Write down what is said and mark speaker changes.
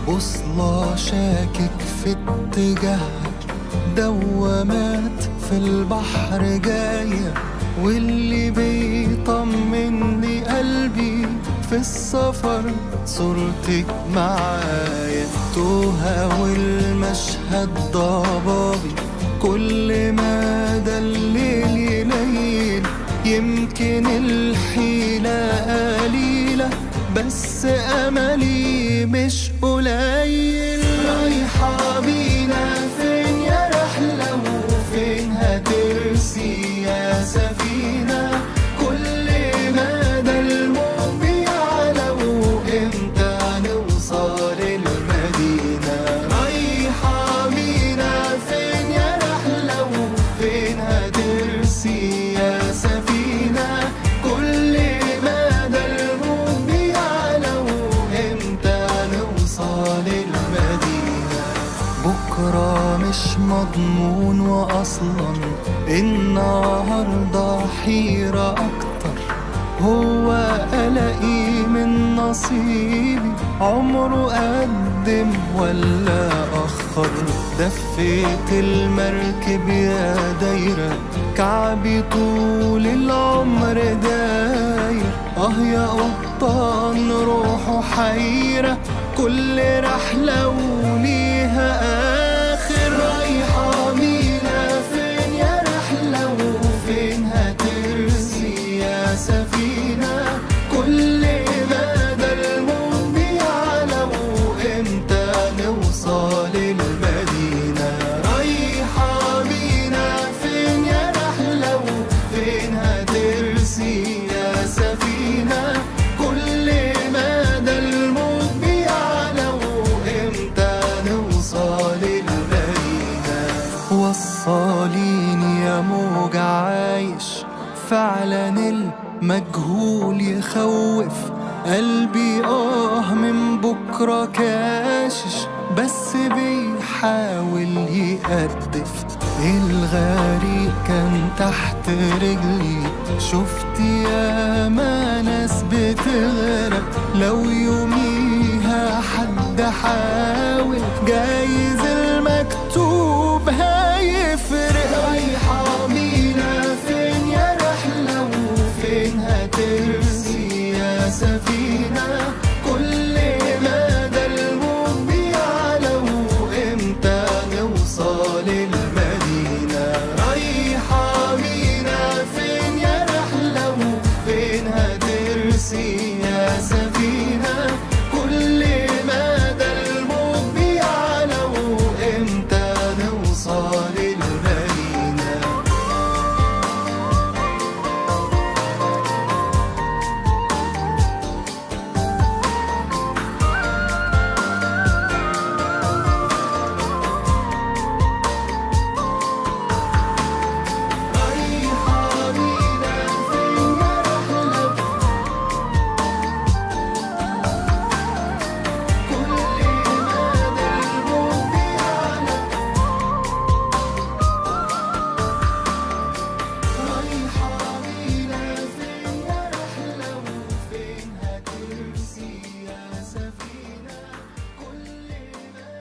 Speaker 1: بوصلة شاكك في اتجاهها دوامات في البحر جاية واللي بيطمني قلبي في السفر صورتك معايا توها والمشهد ضبابي كل ما ده الليل يليل يمكن الحيلة قليلة بس أملي مش قليل رايحة بينا فين يا رحلة وفين هترسي يا سفينة كل ما ده الموج بيعلى وامتى نوصل المدينة رايحة بينا فين يا رحلة وفين هترسي يا سفينة كل ما ده الموج بيعلى وامتى نوصل المدينة بكرة مش مضمون وأصلا النهاردة حيرة أكتر هو قلقي من نصيبي عمره قدم ولا أخر دفيت المركب يا دايرة كعبي طول العمر داير اه يا قبطان روحه حيرة كل رحلة وليها آخر رايحة مينا فين يا رحلة وفين هترسي يا سفينة كل ما ده الموج بيعلى وامتى نوصل المدينة رايحة بينا فين يا رحلة وفين هترسي يا سفينة كل ما ده الموج بيعلى وامتى نوصل المدينة وصليني يا موج عايش فعلا المجهول يخوف قلبي اه من بكرة كاشش بس بيحاول يقدف الغريق كان تحت رجلي شفت يا ما ناس بتغرق لو يوميها حد حاول جاي